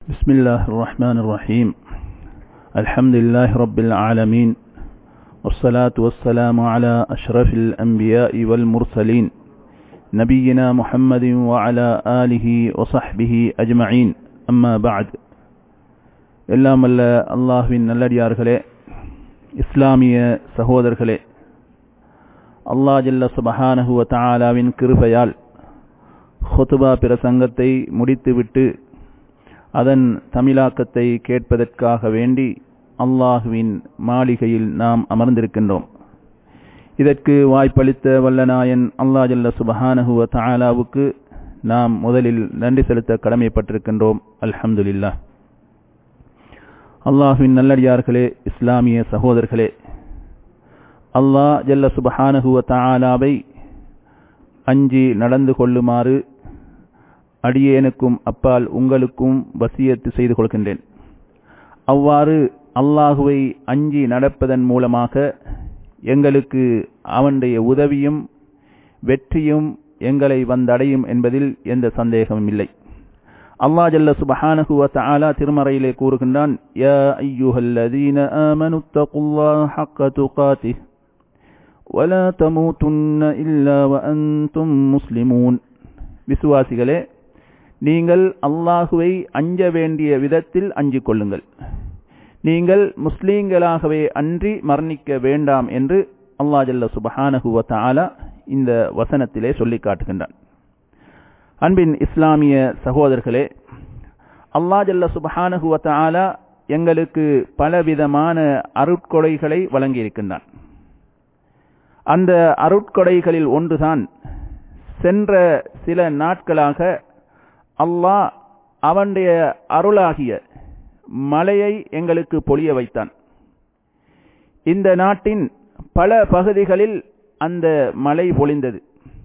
بسم الله الرحمن الرحيم الحمد لله رب العالمين والصلاة والسلام على أشرف الأنبياء والمرسلين نبينا محمد وعلى آله وصحبه أجمعين أما بعد எல்லாம் அல்ல அல்லாஹ்வின் நல்லடியார்களே இஸ்லாமிய சகோதரர்களே அல்லாஹ் ஜல்ல சுபஹானஹு வ தஆலாவின் கிருபையால் ஹுதுபா பிரசங்கத்தை முடித்துவிட்டு அதன் தமிழாக்கத்தை கேட்பதற்காக வேண்டி அல்லாஹுவின் மாளிகையில் நாம் அமர்ந்திருக்கின்றோம் இதற்கு வாய்ப்பளித்த வல்லநாயன் அல்லா ஜல்ல சுபஹானஹுவ தாலாவுக்கு நாம் முதலில் நன்றி செலுத்த கடமைப்பட்டிருக்கின்றோம் அல்ஹம்துலில்லா அல்லாஹுவின் நல்லடியார்களே இஸ்லாமிய சகோதரர்களே அல்லாஹ் ஜல்ல சுபஹானஹுவ தாலாவை அஞ்சி நடந்து கொள்ளுமாறு அடியேனுக்கும் அப்பால் உங்களுக்கும் வசியத்து செய்து கொள்கின்றேன் அவ்வாறு அல்லாஹுவை அஞ்சி நடப்பதன் மூலமாக எங்களுக்கு அவனுடைய உதவியும் வெற்றியும் எங்களை வந்தடையும் என்பதில் எந்த சந்தேகமும் இல்லை அல்லா ஜல்ல சுபஹானஹு வ தஆலா திருமறையிலே கூறுகின்றான் யா அய்யுஹல்லதீன ஆமனு தகுல்லாஹ ஹக்க துகாதிஹ் வலா தமூதுன்ன இல்லா வஅன்தும் முஸ்லிமூன் விசுவாசிகளே நீங்கள் அல்லாஹுவை அஞ்ச வேண்டிய விதத்தில் அஞ்சிக் கொள்ளுங்கள் நீங்கள் முஸ்லீம்களாகவே அன்றி மரணிக்க வேண்டாம் என்று அல்லா ஜல்ல சுபஹானஹுவ தாலா இந்த வசனத்திலே சொல்லி காட்டுகின்றான் அன்பின் இஸ்லாமிய சகோதரர்களே அல்லா ஜல்ல சுபஹானஹுவ தாலா எங்களுக்கு பலவிதமான அருட்கொடைகளை வழங்கியிருக்கின்றான் அந்த அருட்கொடைகளில் ஒன்றுதான் சென்ற சில நாட்களாக அல்லாஹ் அவனுடைய அருளாகிய மலையை எங்களுக்கு பொழிய வைத்தான் இந்த நாட்டின் பல பகுதிகளில் அந்த மலை பொழிந்தது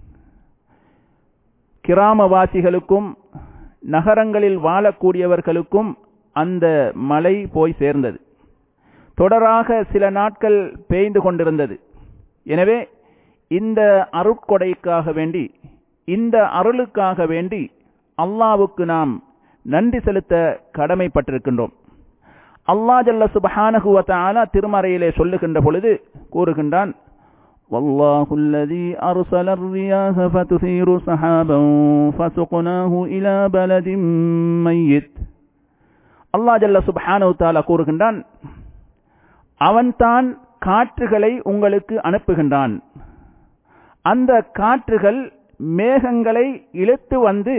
கிராமவாசிகளுக்கும் நகரங்களில் வாழக்கூடியவர்களுக்கும் அந்த மலை போய் சேர்ந்தது தொடராக சில நாட்கள் பெய்ந்து கொண்டிருந்தது எனவே இந்த அருட்கொடைக்காக வேண்டி இந்த அருளுக்காக வேண்டி அல்லாவுக்கு நாம் நன்றி செலுத்த கடமைப்பட்டிருக்கின்றோம் அல்லா ஜல்ல சுபஹானஹுவ தஆலா திருமறையிலே சொல்லுகின்ற பொழுது கூறுகின்றான் والله الذي أرسل الرياح فتثير سحابا فسقناه إلى بلد ميت அல்லாஹ் ஜல்ல சுப்ஹானஹு தஆலா கூறுகின்றான் அவன்தான் காற்றுகளை உங்களுக்கு அனுப்புகின்றான் அந்த காற்றுகள் மேகங்களை இழுத்து வந்து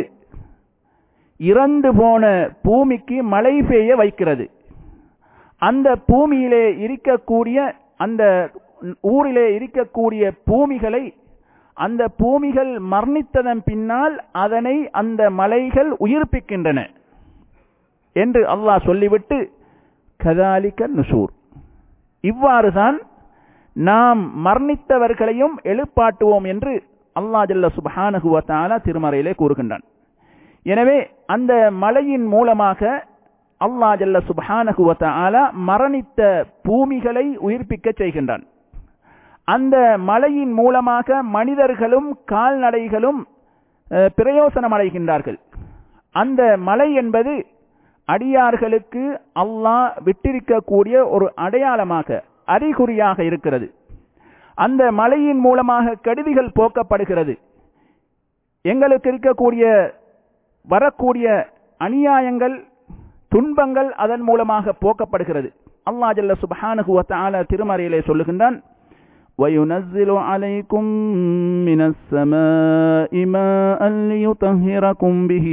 இறந்து போன பூமிக்கு மழை பெய்ய வைக்கிறது அந்த பூமியிலே இருக்கக்கூடிய அந்த ஊரிலே இருக்கக்கூடிய பூமிகளை அந்த பூமிகள் மரணித்ததன் பின்னால் அதனை அந்த மலைகள் உயிர்ப்பிக்கின்றன என்று அல்லாஹ் சொல்லிவிட்டு கதாலிக்க நுசூர் இவ்வாறுதான் நாம் மரணித்தவர்களையும் எழுப்பாட்டுவோம் என்று அல்லா ஜல்ல சுபஹானகுவத்தாலா திருமறையிலே கூறுகின்றான் எனவே அந்த மலையின் மூலமாக அல்லா ஜல்ல சுபஹானகுவத்தாலா மரணித்த பூமிகளை உயிர்ப்பிக்க செய்கின்றான் அந்த மலையின் மூலமாக மனிதர்களும் கால்நடைகளும் பிரயோசனம் அடைகின்றார்கள் அந்த மலை என்பது அடியார்களுக்கு அல்லாஹ் விட்டிருக்கக்கூடிய ஒரு அடையாளமாக அறிகுறியாக இருக்கிறது அந்த மலையின் மூலமாக கெடுதிகள் போக்கப்படுகிறது எங்களுக்கு இருக்கக்கூடிய வரக்கூடிய அநியாயங்கள் துன்பங்கள் அதன் மூலமாக போக்கப்படுகிறது அல்லா ஜல்ல சுபஹானுகுவத்தால திருமறையிலே சொல்லுகின்றான் وينزل عليكم من السماء ماء ليطهركم به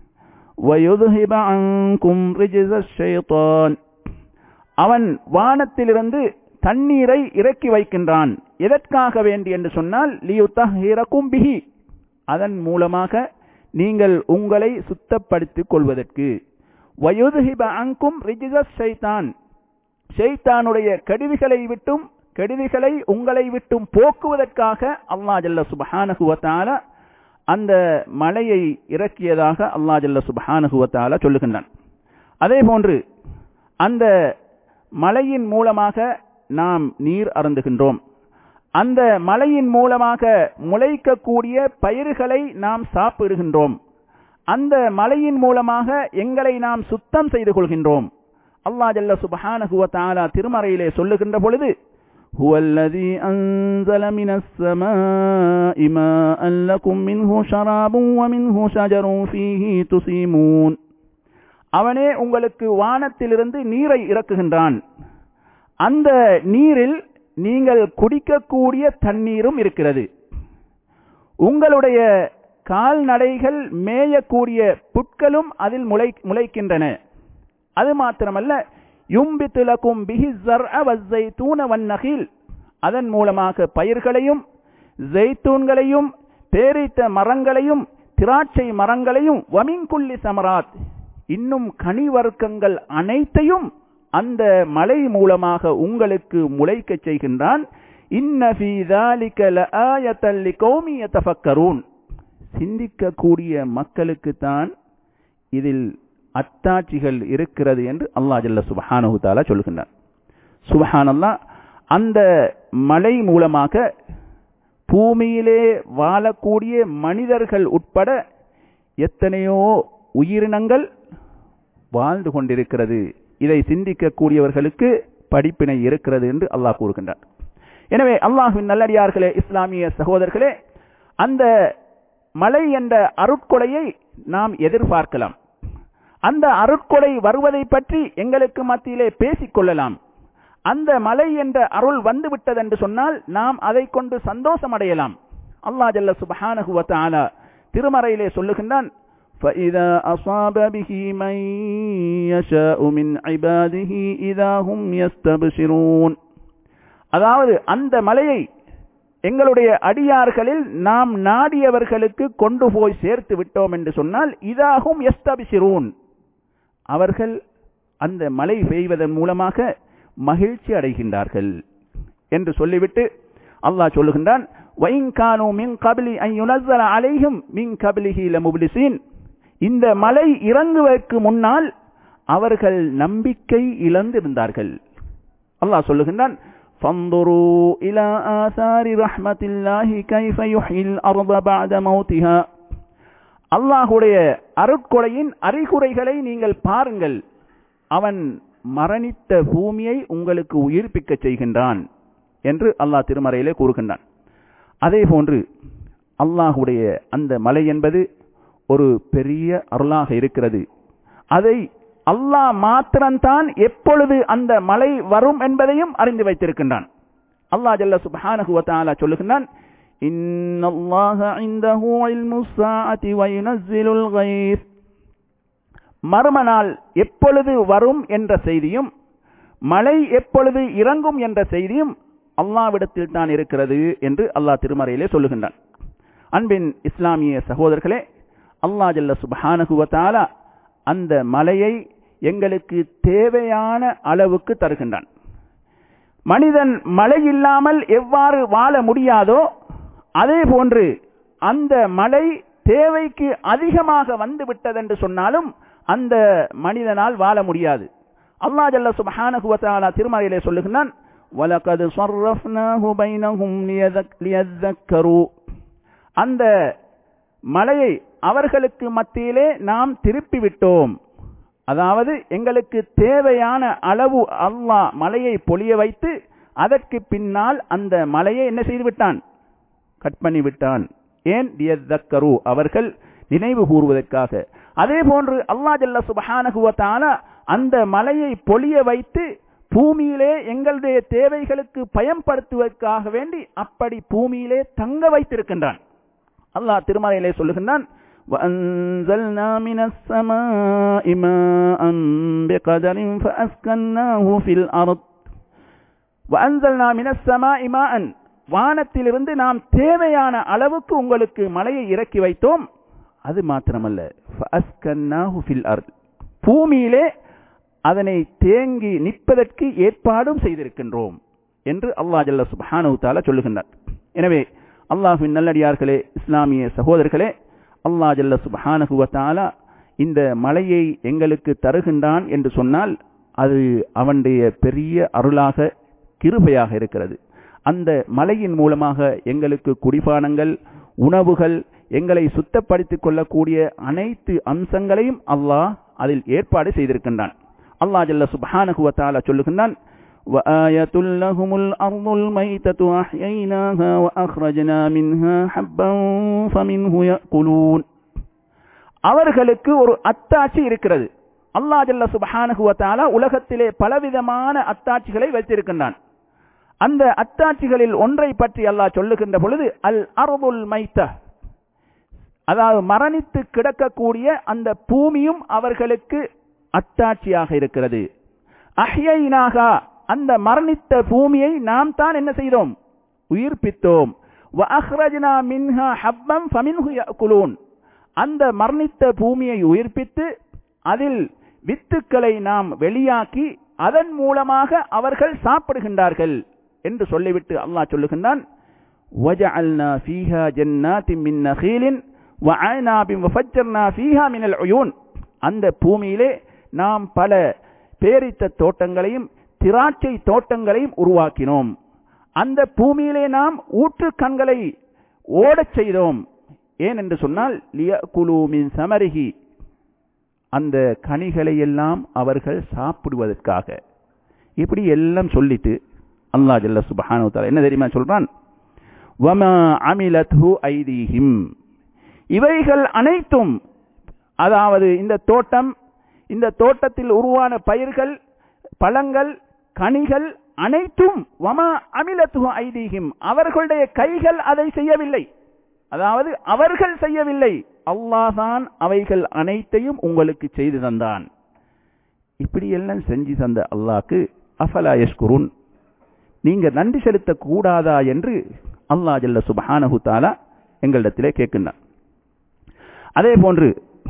ويذهب عنكم رجز الشيطان அவன் வானத்திலிருந்து தண்ணீரை இறக்கி வைக்கின்றான் எதற்காக வேண்டி என்று சொன்னால் லியுத்தஹிரக்கும் பிஹி அதன் மூலமாக நீங்கள் உங்களை சுத்தப்படுத்திக் கொள்வதற்கு வயுதுஹிப அங்கும் ரிஜிசஸ் ஷைத்தான் ஷைத்தானுடைய கெடுதிகளை விட்டும் கெடுதிகளை உங்களை விட்டும் போக்குவதற்காக அல்லா ஜல்ல சுபஹானகுவத்தால அந்த மலையை இறக்கியதாக அல்லா ஜல்ல சுபஹானகுவத்தால சொல்லுகின்றான் அதே போன்று அந்த மலையின் மூலமாக நாம் நீர் அருந்துகின்றோம் அந்த மலையின் மூலமாக முளைக்கக்கூடிய பயிர்களை நாம் சாப்பிடுகின்றோம் அந்த மலையின் மூலமாக எங்களை நாம் சுத்தம் செய்து கொள்கின்றோம் அல்லாஹ் ஜல்ல சுபஹானஹு வ தஆலா திருமறையிலே சொல்லுகின்ற பொழுது هو الذي أنزل من السماء ماء لكم منه شراب ومنه شجر فيه تسيمون அவனே உங்களுக்கு வானத்திலிருந்து நீரை இறக்குகின்றான் அந்த நீரில் நீங்கள் குடிக்கக்கூடிய தண்ணீரும் இருக்கிறது உங்களுடைய கால்நடைகள் மேயக்கூடிய புட்களும் அதில் முளை முளைக்கின்றன அது மாத்திரமல்ல யும்பித்துலக்கும் பிஹி தூண வன்னகில் அதன் மூலமாக பயிர்களையும் ஜெய்தூன்களையும் பேரித்த மரங்களையும் திராட்சை மரங்களையும் வமிங்குள்ளி சமராத் இன்னும் கனி வர்க்கங்கள் அனைத்தையும் அந்த மலை மூலமாக உங்களுக்கு முளைக்கச் செய்கின்றான் சிந்திக்கக்கூடிய மக்களுக்குத்தான் இதில் அத்தாட்சிகள் இருக்கிறது என்று அல்லா ஜல்ல சுபஹானஹு தாலா சொல்கின்றார் சுபஹானல்லா அந்த மலை மூலமாக பூமியிலே வாழக்கூடிய மனிதர்கள் உட்பட எத்தனையோ உயிரினங்கள் வாழ்ந்து கொண்டிருக்கிறது இதை சிந்திக்கக்கூடியவர்களுக்கு படிப்பினை இருக்கிறது என்று அல்லாஹ் கூறுகின்றார் எனவே அல்லாஹுவின் நல்லடியார்களே இஸ்லாமிய சகோதரர்களே அந்த மலை என்ற அருட்கொலையை நாம் எதிர்பார்க்கலாம் அந்த அருட்கொடை வருவதை பற்றி எங்களுக்கு மத்தியிலே பேசிக் கொள்ளலாம் அந்த மலை என்ற அருள் வந்து விட்டது என்று சொன்னால் நாம் அதை கொண்டு சந்தோஷம் அடையலாம் அல்லா ஜல்ல சுபஹானஹு வ தஆலா திருமறையிலே சொல்லுகின்றான் فَإِذَا أَصَابَ بِهِ مَن يَشَاءُ مِنْ عِبَادِهِ إِذَا هُمْ يَسْتَبْشِرُونَ அதாவது அந்த மலையை எங்களுடைய அடியார்களில் நாம் நாடியவர்களுக்கு கொண்டு போய் சேர்த்து விட்டோம் என்று சொன்னால் இதாகும் எஸ்தபிசிரூன் அவர்கள் அந்த மழை பெய்வதன் மூலமாக மகிழ்ச்சி அடைகின்றார்கள் என்று சொல்லிவிட்டு அல்லாஹ் சொல்லுகின்றான் வைங்கானு மின் கபிலி ஐயுனஸ்ஸல அலைஹும் மின் கபிலிஹி லமுப்லிசீன் இந்த மலை இறங்குவதற்கு முன்னால் அவர்கள் நம்பிக்கை இழந்திருந்தார்கள் அல்லாஹ் சொல்லுகின்றான் فانظروا إلى آثار رحمة الله كيف يحيي الأرض بعد موتها அல்லாஹுடைய அருட்கொடையின் அறிகுறைகளை நீங்கள் பாருங்கள் அவன் மரணித்த பூமியை உங்களுக்கு உயிர்ப்பிக்க செய்கின்றான் என்று அல்லாஹ் திருமறையிலே கூறுகின்றான் அதே போன்று அல்லாஹுடைய அந்த மலை என்பது ஒரு பெரிய அருளாக இருக்கிறது அதை அல்லாஹ் மாத்திரம்தான் எப்பொழுது அந்த மலை வரும் என்பதையும் அறிந்து வைத்திருக்கின்றான் அல்லாஹ் ஜல்ல சுப்ஹானஹு வ தஆலா சொல்லுகின்றான் இன்னல்லாஹ இன்தஹு இல்முஸ் ஸாஅதி வ யுனஸ்ஸிலுல் கைஸ் மர்ம நாள் எப்பொழுது வரும் என்ற செய்தியும் மழை எப்பொழுது இறங்கும் என்ற செய்தியும் அல்லாவிடத்தில் தான் இருக்கிறது என்று அல்லாஹ் திருமறையிலே சொல்லுகின்றான் அன்பின் இஸ்லாமிய சகோதரர்களே அல்லாஹ் ஜல்ல சுப்ஹானஹு வ தஆலா அந்த மலையை எங்களுக்கு தேவையான அளவுக்கு தருகின்றான் மனிதன் மழை இல்லாமல் எவ்வாறு வாழ முடியாதோ அதே போன்று அந்த மழை தேவைக்கு அதிகமாக வந்து விட்டதென்று சொன்னாலும் அந்த மனிதனால் வாழ முடியாது அல்லாஹ் ஜல்ல சுப்ஹானஹு வ தஆலா திருமறையிலே சொல்லுகிறான் وَلَقَدْ صَرَّفْنَاهُ بَيْنَهُمْ لِيَذَّكَّرُوا அந்த மலையை அவர்களுக்கு மத்தியிலே நாம் திருப்பி விட்டோம் அதாவது எங்களுக்கு தேவையான அளவு அல்லாஹ் மலையை பொழிய வைத்து அதற்கு பின்னால் அந்த மலையை என்ன செய்து விட்டான் கட் பண்ணி விட்டான் ஏன் லியதக்கரு அவர்கள் நினைவு கூறுவதற்காக அதே போன்று அல்லாஹ் ஜல்ல சுபஹானஹு வ தஆலா அந்த மலையை பொழிய வைத்து பூமியிலே எங்களுடைய தேவைகளுக்கு பயன்படுத்துவதற்காக வேண்டி அப்படி பூமியிலே தங்க வைத்திருக்கின்றான் அல்லாஹ் திருமறையிலே சொல்லுகின்றான் وأنزلنا من السماء ماء بقدر فأسكناه في الأرض وأنزلنا من السماء ماء வானத்திலிருந்து நாம் தேவையான அளவுக்கு உங்களுக்கு மலையை இறக்கி வைத்தோம் அது மாத்திரமல்ல பூமியிலே அதனை தேங்கி நிற்பதற்கு ஏற்பாடும் செய்திருக்கின்றோம் என்று அல்லாஹ் ஜல்ல சுப்ஹானஹு தஆலா சொல்லுகின்றார் எனவே அல்லாஹ்வின் நல்லடியார்களே இஸ்லாமிய சகோதரர்களே அல்லாஹ் ஜல்ல சுப்ஹானஹு வ தஆலா இந்த மலையை எங்களுக்கு தருகின்றான் என்று சொன்னால் அது அவனுடைய பெரிய அருளாக கிருபையாக இருக்கிறது அந்த மலையின் மூலமாக எங்களுக்கு குடிபானங்கள் உணவுகள் எங்களை சுத்தப்படுத்திக் கொள்ளக்கூடிய அனைத்து அம்சங்களையும் அல்லாஹ் அதில் ஏற்பாடு செய்திருக்கின்றான் அல்லாஹ் ஜல்ல சுப்ஹானஹு வ தஆலா சொல்லுகின்றான் وآية لهم الأرض الميتة أحييناها وأخرجنا منها حبا فمنه يأكلون அவர்களுக்கு ஒரு அத்தாட்சி இருக்கிறது அல்லாஹ் ஜல்ல சுப்ஹானஹு வ தஆலா உலகத்திலே பலவிதமான அத்தாட்சிகளை வைத்திருக்கின்றான் அந்த அத்தாட்சிகளில் ஒன்றை பற்றி அல்லாஹ் சொல்லுகின்ற பொழுது அல் அர்துல் மைத்த அதாவது மரணித்து கிடக்கக்கூடிய அந்த பூமியும் அவர்களுக்கு அத்தாட்சியாக இருக்கிறது அஹ்யைனாக அந்த மரணித்த பூமியை நாம் தான் என்ன செய்தோம் உயிர்ப்பித்தோம் வஅஹ்ரஜ்னா மின்ஹா ஹப்பம் ஃபமின்ஹு யஅகுலூன் அந்த மரணித்த பூமியை உயிர்ப்பித்து அதில் வித்துக்களை நாம் வெளியாக்கி அதன் மூலமாக அவர்கள் சாப்பிடுகின்றார்கள் என்று சொல்லிவிட்டு அல்லாஹ் சொல்லுகின்றான் وَجَعَلْنَا فِيهَا جَنَّاتٍ مِّن نَخِيلٍ وَعَنَابٍ وَفَجَّرْنَا فِيهَا مِنَ الْعُيُونِ அந்த பூமியிலே நாம் பல பேரித்த தோட்டங்களையும் திராட்சை தோட்டங்களையும் உருவாக்கினோம் அந்த பூமியிலே நாம் ஊற்று கண்களை ஓடச் செய்தோம் ஏன் என்று சொன்னால் லியகுலு மின் சமரிஹி அந்த கனிகளை எல்லாம் அவர்கள் சாப்பிடுவதற்காக இப்படி எல்லாம் சொல்லிட்டு அல்லாஹ் ஜல்ல சுபஹானு தஆலா என்ன தெரியுமா சொல்றான் வமா அமிலத்ஹு ஐதீஹிம் இவைகள் அனைத்தும் அதாவது இந்த தோட்டம் இந்த தோட்டத்தில் உருவான பயிர்கள் பழங்கள் கனிகள் அனைத்தும் வமா அமிலத்துஹு ஐதீஹிம் அவர்களுடைய கைகள் அதை செய்யவில்லை அதாவது அவர்கள் செய்யவில்லை அல்லாஹ்தான் அவைகள் அனைத்தையும் உங்களுக்கு செய்து தந்தான் இப்படி எல்லாம் செஞ்சு தந்த அல்லாஹ்க்கு அஃபலா யஷ்குருன் நீங்க நன்றி செலுத்த கூடாதா என்று அல்லாஹ் ஜல்ல சுபஹானஹு தஆலா எங்களிடத்திலே கேட்கின்றான் அதே போன்று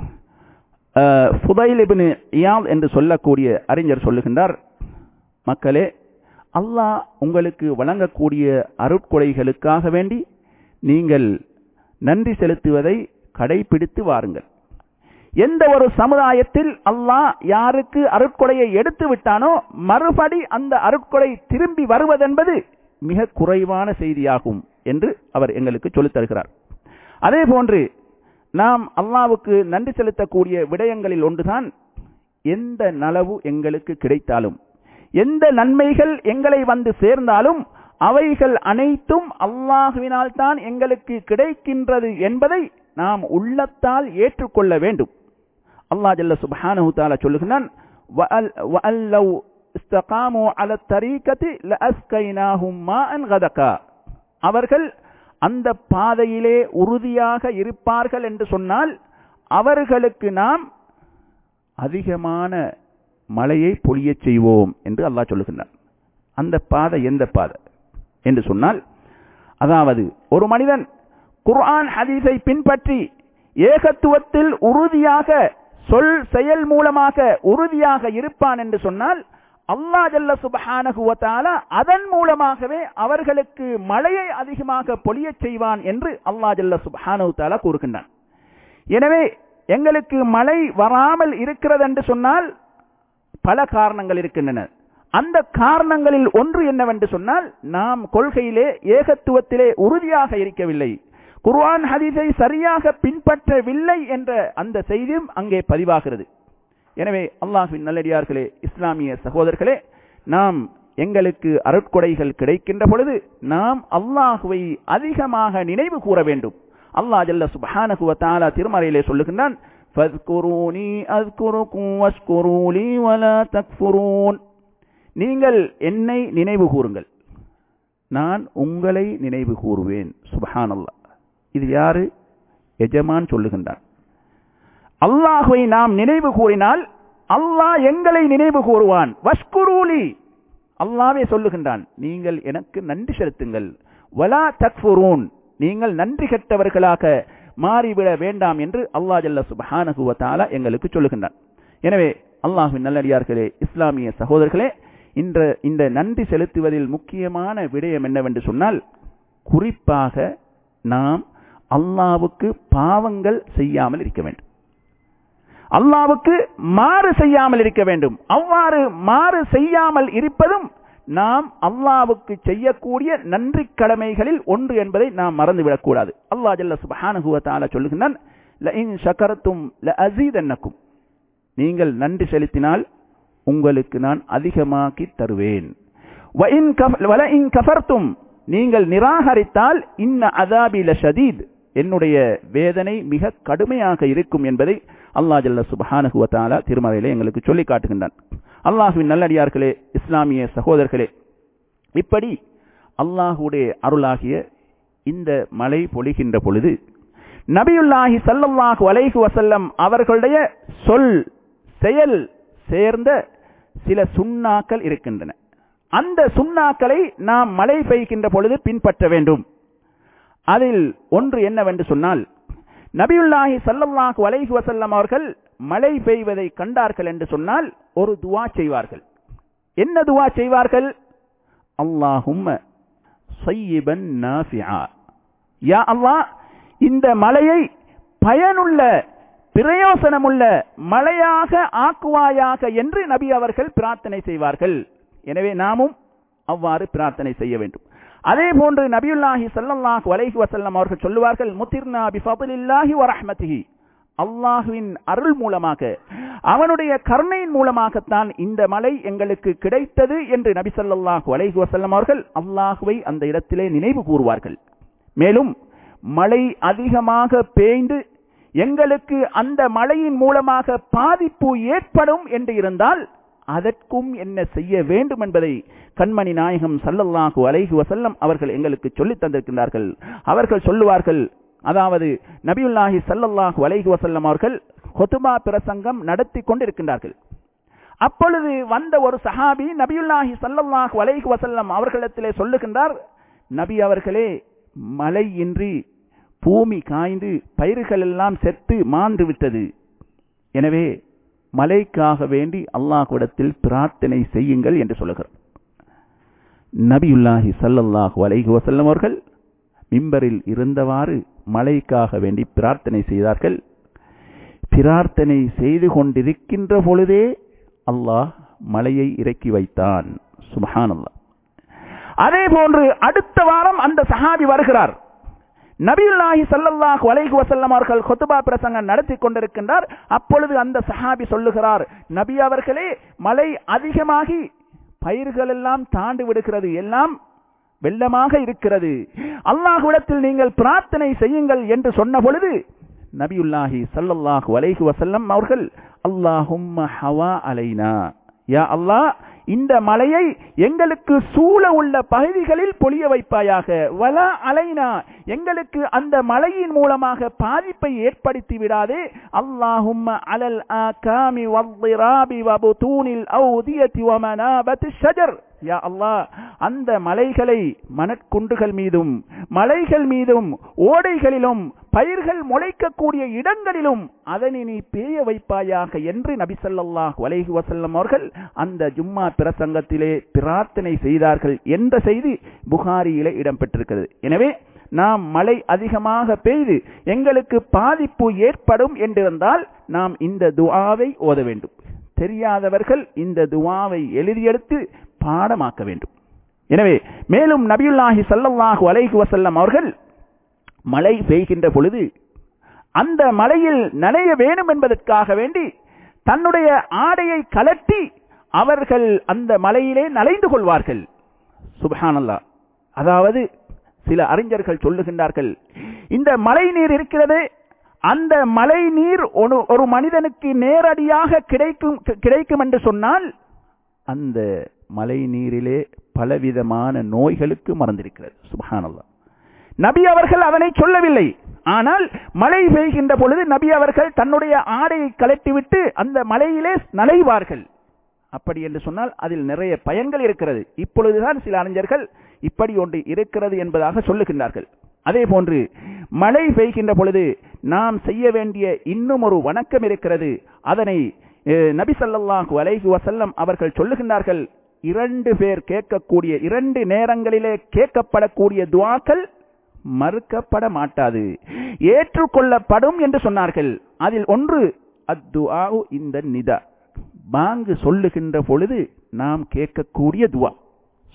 ஃபுதைல் இப்னு இயால் என்று சொல்லக்கூடிய அறிஞர் சொல்லுகின்றார் மக்களே அல்லாஹ் உங்களுக்கு வழங்கக்கூடிய அருட்கொடைகளுக்காக வேண்டி நீங்கள் நன்றி செலுத்துவதை கடைபிடித்து வாருங்கள் எந்த ஒரு சமுதாயத்தில் அல்லாஹ் யாருக்கு அருட்கொடையை எடுத்து விட்டானோ மறுபடி அந்த அருட்கொடை திரும்பி வருவதென்பது மிக குறைவான செய்தியாகும் என்று அவர் எங்களுக்கு சொல்லித் தருகிறார் அதே போன்று நாம் அல்லாவுக்கு நன்றி செலுத்தக்கூடிய விடயங்களில் ஒன்றுதான் எந்த நலவு எங்களுக்கு கிடைத்தாலும் எந்த நன்மைகள் எங்களை வந்து சேர்ந்தாலும் அவைகள் அனைத்தும் அல்லாஹுவினால் தான் எங்களுக்கு கிடைக்கின்றது என்பதை நாம் உள்ளத்தால் ஏற்றுக்கொள்ள வேண்டும் அல்லாஹ் ஜல்ல சுப்ஹானஹு தஆலா சொல்லுகிறான் வஅல்லவ் இஸ்தகாமு அல தரீகதி லஅஸ்கைனாஹும் மாஅன் கதகா அவர்கள் அந்த பாதையிலே உறுதியாக இருப்பார்கள் என்று சொன்னால் அவர்களுக்கு நாம் அதிகமான மழையை பொழியச் செய்வோம் என்று அல்லாஹ் சொல்லுகின்றான் அந்த பாதை எந்த பாதை என்று சொன்னால் அதாவது ஒரு மனிதன் குர்ஆன் ஹதீஸை பின்பற்றி ஏகத்துவத்தில் உறுதியாக சொல் செயல் மூலமாக உறுதியாக இருப்பான் என்று சொன்னால் அல்லாஹ் ஜல்ல சுபஹானஹு வ தஆலா அதன் மூலமாகவே அவர்களுக்கு மழையை அதிகமாக பொழியச் செய்வான் என்று அல்லாஹ் ஜல்ல சுபஹானஹு தஆலா கூறுகின்றான் எனவே எங்களுக்கு மழை வராமல் இருக்கிறது என்று சொன்னால் பல காரணங்கள் இருக்கின்றன அந்த காரணங்களில் ஒன்று என்னவென்று சொன்னால் நாம் கொள்கையிலே ஏகத்துவத்திலே உறுதியாக இருக்கவில்லை குர்ஆன் ஹதீஸை சரியாக பின்பற்றவில்லை என்ற அந்த செய்தியும் அங்கே பதிவாகிறது எனவே அல்லாஹ்வின் நல்லடியார்களே இஸ்லாமிய சகோதரர்களே நாம் எங்களுக்கு அருட்கொடைகள் கிடைக்கின்ற பொழுது நாம் அல்லாஹுவை அதிகமாக நினைவு கூற வேண்டும் அல்லாஹ் ஜல்ல சுப்ஹானஹு வ தஆலா திருமறையிலே சொல்லுகின்றான் ஃபஸ்குரூனி அஸ்குருக்கும் வஸ்குரூலி வலா தக்ஃபுரூன் நீங்கள் என்னை நினைவு கூறுங்கள் நான் உங்களை நினைவு கூறுவேன் சுபஹானல்லாஹ் இது யாரு எஜமான் சொல்லுகின்றான் அல்லாஹுவை நாம் நினைவு கூறினால் அல்லாஹ் எங்களை நினைவு கூறுவான் வஷ்குரூலி அல்லாவே சொல்லுகின்றான் நீங்கள் எனக்கு நன்றி செலுத்துங்கள் வலா தக்ஃபுரூன் நீங்கள் நன்றி கெட்டவர்களாக மாறிவிட வேண்டாம் என்று அல்லாஹ் ஜல்ல சுபஹானஹு வ தஆலா எங்களுக்கு சொல்லுகின்றான் எனவே அல்லாஹ்வின் நல்லடியார்களே இஸ்லாமிய சகோதரர்களே இன்ற இந்த நன்றி செலுத்துவதில் முக்கியமான விடயம் என்னவென்று சொன்னால் குறிப்பாக நாம் அல்லாவுக்கு பாவங்கள் செய்யாமல் இருக்க வேண்டும் அல்லாவுக்கு மாறு செய்யாமல் இருக்க வேண்டும் அவ்வாறு மாறு செய்யாமல் இருப்பதும் நாம் அல்லாவுக்கு செய்யக்கூடிய நன்றி கடமைகளில் ஒன்று என்பதை நாம் மறந்துவிடக்கூடாது அல்லா ஜல்ல சுபஹானுகுவத்தால சொல்லுகின்றான் ஷக்கரத்தும் அசீதன்னக்கும் நீங்கள் நன்றி செலுத்தினால் உங்களுக்கு நான் அதிகமாக்கி தருவேன் கஃபர்த்தும் நீங்கள் நிராகரித்தால் இன்ன அதாபில ஷதீத் என்னுடைய வேதனை மிக கடுமையாக இருக்கும் என்பதை அல்லா ஜல்ல சுபஹானுகுவத்தாலா திருமறையிலே எங்களுக்கு சொல்லி காட்டுகின்றான் அல்லாஹுவின் நல்லடியார்களே இஸ்லாமிய சகோதரர்களே இப்படி அல்லாஹுடைய அருளாகிய இந்த மழை பொழிகின்ற பொழுது நபியுல்லாஹி சல்லல்லாஹு அலைஹு வசல்லம் அவர்களுடைய சொல் செயல் சேர்ந்த சில சுண்ணாக்கள் இருக்கின்றன அந்த சுண்ணாக்களை நாம் மழை பெய்கின்ற பொழுது பின்பற்ற வேண்டும் அதில் ஒன்று என்னவென்று சொன்னால் நபியுல்லாஹி சல்லல்லாஹு அலைஹி வசல்லம் அவர்கள் மழை பெய்வதை கண்டார்கள் என்று சொன்னால் ஒரு துவா செய்வார்கள் என்ன துவா செய்வார்கள் அல்லாஹும் யா அல்லாஹ் இந்த மலையை பயனுள்ள பிரயோசனமுள்ள மழையாக ஆக்குவாயாக என்று நபி அவர்கள் பிரார்த்தனை செய்வார்கள் எனவே நாமும் அவ்வாறு பிரார்த்தனை செய்ய வேண்டும் அதே போன்று நபியுல்லாஹி சல்லல்லாஹு அலைஹி வசல்லம் அவர்கள் சொல்லுவார்கள் முத்திர்னா பிஃபலில்லாஹி வரஹ்மதிஹி அல்லாஹுவின் அருள் மூலமாக அவனுடைய கருணையின் மூலமாகத்தான் இந்த மலை எங்களுக்கு கிடைத்தது என்று நபி சல்லாஹூ அலைஹி வசல்லம் அவர்கள் அல்லாஹுவை அந்த இடத்திலே நினைவு கூறுவார்கள் மேலும் மழை அதிகமாக பேய்ந்து எங்களுக்கு அந்த மழையின் மூலமாக பாதிப்பு ஏற்படும் என்று இருந்தால் அதற்கும் என்ன செய்ய வேண்டும் என்பதை கண்மணி நாயகம் சல்லல்லாஹு அலைஹி வசல்லம் அவர்கள் எங்களுக்கு சொல்லித் தந்திருக்கின்றார்கள் அவர்கள் சொல்லுவார்கள் அதாவது நபியுல்லாஹி சல்லல்லாஹு அலைஹி வசல்லம் அவர்கள் கொத்துபா பிரசங்கம் நடத்தி கொண்டிருக்கின்றார்கள் அப்பொழுது வந்த ஒரு சஹாபி நபியுல்லாஹி சல்லல்லாஹு அலைஹி வசல்லம் அவர்களிடத்திலே சொல்லுகின்றார் நபி அவர்களே மழை இன்றி பூமி காய்ந்து பயிர்கள் எல்லாம் செத்து மாண்டு விட்டது எனவே மலைக்காக வேண்டி அல்லாஹ்விடத்தில் பிரார்த்தனை செய்யுங்கள் என்று சொல்லுகிறார் நபியுல்லாஹி சல்லல்லாஹு அலைஹி வசல்லம் அவர்கள் மிம்பரில் இருந்தவாறு மழைக்காக வேண்டி பிரார்த்தனை செய்தார்கள் பிரார்த்தனை செய்து கொண்டிருக்கின்ற பொழுதே அல்லாஹ் மலையை இறக்கி வைத்தான் சுபஹான் அல்லா அதே போன்று அடுத்த வாரம் அந்த சஹாபி வருகிறார் நபியுல்லாஹி சல்லல்லாஹு அலைஹி வஸல்லம் அவர்கள் கொத்துபா பிரசங்கம் நடத்தி கொண்டிருக்கின்றார் அப்பொழுது அந்த சஹாபி சொல்லுகிறார் நபி அவர்களே மழை அதிகமாகி பயிர்கள் எல்லாம் தாண்டு விடுகிறது எல்லாம் வெள்ளமாக இருக்கிறது அல்லாஹ்விடத்தில் நீங்கள் பிரார்த்தனை செய்யுங்கள் என்று சொன்ன பொழுது நபியுல்லாஹி சல்லல்லாஹு அலைஹி வஸல்லம் அவர்கள் அல்லாஹும் ஹவா அலைனா யா அல்லாஹ் இந்த மலையை எங்களுக்கு சூழ உள்ள பகுதிகளில் பொழிய வைப்பாயாக வல அலைனா எங்களுக்கு அந்த மலையின் மூலமாக பாதிப்பை ஏற்படுத்தி விடாதே அல்லாஹும் அலல் ஆகாமி வல்லிராபி வபுதூனில் அவுதியதி வமனாபத் ஷஜர் யா அல்லாஹ் அந்த மலைகளை மணற்குன்றுகள் மீதும் மலைகள் மீதும் ஓடைகளிலும் பயிர்கள் முளைக்கக்கூடிய இடங்களிலும் அதனை நீ பேய வைப்பாயாக என்று நபிசல்லாஹ் வலைஹி வசல்லம் அவர்கள் அந்த ஜும்மா பிரசங்கத்திலே பிரார்த்தனை செய்தார்கள் என்ற செய்தி புகாரியிலே இடம்பெற்றிருக்கிறது எனவே நாம் மழை அதிகமாக பெய்து எங்களுக்கு பாதிப்பு ஏற்படும் என்றிருந்தால் நாம் இந்த துஆவை ஓத வேண்டும் தெரியாதவர்கள் இந்த துவாவை எழுதியெடுத்து பாடமாக்க வேண்டும் எனவே மேலும் நபியுல்லாஹி சல்லல்லாஹு அலைஹி வசல்லம் அவர்கள் மழை பெய்கின்ற பொழுது அந்த மலையில் நனைய வேண்டும் என்பதற்காக வேண்டி தன்னுடைய ஆடையை கலட்டி அவர்கள் அந்த மலையிலே நலைந்து கொள்வார்கள் சுபஹானல்லா அதாவது சில அறிஞர்கள் சொல்லுகின்றார்கள் இந்த மழை நீர் இருக்கிறது அந்த மழை நீர் ஒரு மனிதனுக்கு நேரடியாக கிடைக்கும் கிடைக்கும் என்று சொன்னால் அந்த மழை நீரிலே பலவிதமான நோய்களுக்கு மறந்திருக்கிறது சுபஹானல்லா நபி அவர்கள் அதனை சொல்லவில்லை ஆனால் மழை பெய்கின்ற பொழுது நபி அவர்கள் தன்னுடைய ஆடையை கலட்டிவிட்டு அந்த மலையிலே நலைவார்கள் அப்படி என்று சொன்னால் அதில் நிறைய பயன்கள் இருக்கிறது இப்பொழுதுதான் சில அறிஞர்கள் இப்படி ஒன்று இருக்கிறது என்பதாக சொல்லுகின்றார்கள் அதே போன்று மழை பெய்கின்ற பொழுது நாம் செய்ய வேண்டிய இன்னும் ஒரு வணக்கம் இருக்கிறது அதனை நபி சல்லாஹு அலைஹி வசல்லம் அவர்கள் சொல்லுகின்றார்கள் இரண்டு பேர் கேட்கக்கூடிய இரண்டு நேரங்களிலே கேட்கப்படக்கூடிய துவாக்கள் மறுக்கப்பட மாட்டாது ஏற்றுக்கொள்ளப்படும் என்று சொன்னார்கள் அதில் ஒன்று அத்துஆ இந்த நிதா பாங்கு சொல்லுகின்ற பொழுது நாம் கேட்கக்கூடிய துவா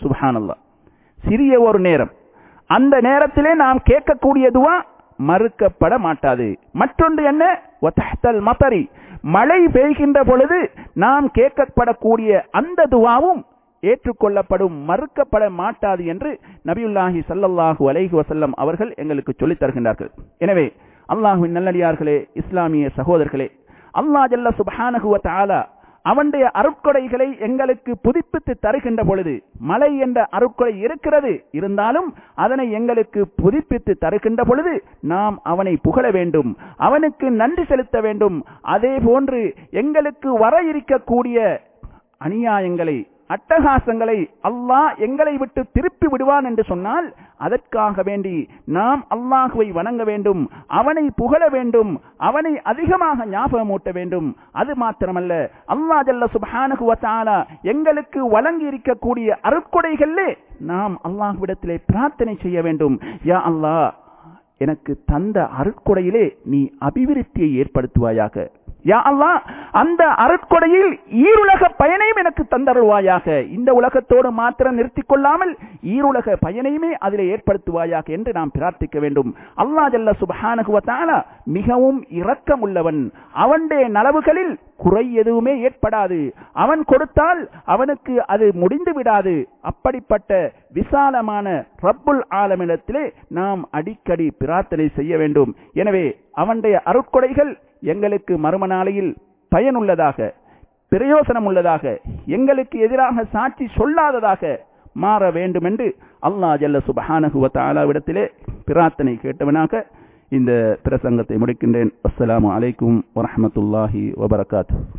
சுபஹானல்லா சிறிய ஒரு நேரம் அந்த நேரத்திலே நாம் கேட்கக்கூடிய துவா மறுக்கப்பட மாட்டாது மற்றொன்று என்ன ஒத்தஹ்தல் மத்தரி மழை பெய்கின்ற பொழுது நாம் கேட்கப்படக்கூடிய அந்த துவாவும் ஏற்றுக்கொள்ளப்படும் மறுக்கப்பட மாட்டாது என்று நபியுல்லாஹி சல்லல்லாஹு அலைஹி வசல்லம் அவர்கள் எங்களுக்கு சொல்லித் தருகின்றார்கள் எனவே அல்லாஹுவின் நல்லடியார்களே இஸ்லாமிய சகோதரர்களே அல்லாஹ் ஜல்ல சுபஹானஹுவ தஆலா அவனுடைய அருட்கொடைகளை எங்களுக்கு புதுப்பித்து தருகின்ற பொழுது மழை என்ற அருட்கொடை இருக்கிறது இருந்தாலும் அதனை எங்களுக்கு புதுப்பித்து தருகின்ற பொழுது நாம் அவனை புகழ வேண்டும் அவனுக்கு நன்றி செலுத்த வேண்டும் அதே போன்று எங்களுக்கு வர இருக்கக்கூடிய அநியாயங்களை அட்டகாசங்களை அல்லாஹ் எங்களை விட்டு திருப்பி விடுவான் என்று சொன்னால் அதற்காக வேண்டி நாம் அல்லாஹுவை வணங்க வேண்டும் அவனை புகழ வேண்டும் அவனை அதிகமாக ஞாபகமூட்ட வேண்டும் அது மாத்திரமல்ல அல்லாஹ் ஜல்ல சுப்ஹானஹு வ தஆலா எங்களுக்கு வழங்கி இருக்கக்கூடிய அருட்கொடைகளிலே நாம் அல்லாஹ்விடத்திலே பிரார்த்தனை செய்ய வேண்டும் யா அல்லாஹ் எனக்கு தந்த அருட்கொடையிலே நீ அபிவிருத்தியை ஏற்படுத்துவாயாக யா அல்லாஹ் அந்த அருட்கொடையில் ஈருலக பயனையும் எனக்கு தந்தருள்வாயாக இந்த உலகத்தோடு மாத்திரம் நிறுத்திக் கொள்ளாமல் ஈருலக பயனையுமே அதிலே ஏற்படுத்துவாயாக என்று நாம் பிரார்த்திக்க வேண்டும் அல்லா ஜல்ல சுபஹானஹு வ தஆலா மிகவும் இரக்கம் உள்ளவன் அவனுடைய நலவுகளில் குறை எதுவுமே ஏற்படாது அவன் கொடுத்தால் அவனுக்கு அது முடிந்து விடாது அப்படிப்பட்ட விசாலமான ரப்புல் ஆலமிடத்திலே நாம் அடிக்கடி பிரார்த்தனை செய்ய வேண்டும் எனவே அவனுடைய அருட்கொடைகள் எங்களுக்கு மறுமநாளையில் பயனுள்ளதாக பிரயோசனம் உள்ளதாக எங்களுக்கு எதிராக சாட்சி சொல்லாததாக மாற வேண்டும் என்று அல்லாஹ் ஜல்ல சுபஹானஹு வ தஆலாவிடத்திலே பிரார்த்தனை கேட்டவனாக இந்த பிரசங்கத்தை முடிக்கின்றேன் அஸ்ஸலாமு அலைக்கும் வரஹ்மத்துல்லாஹி வபரகாத்துஹு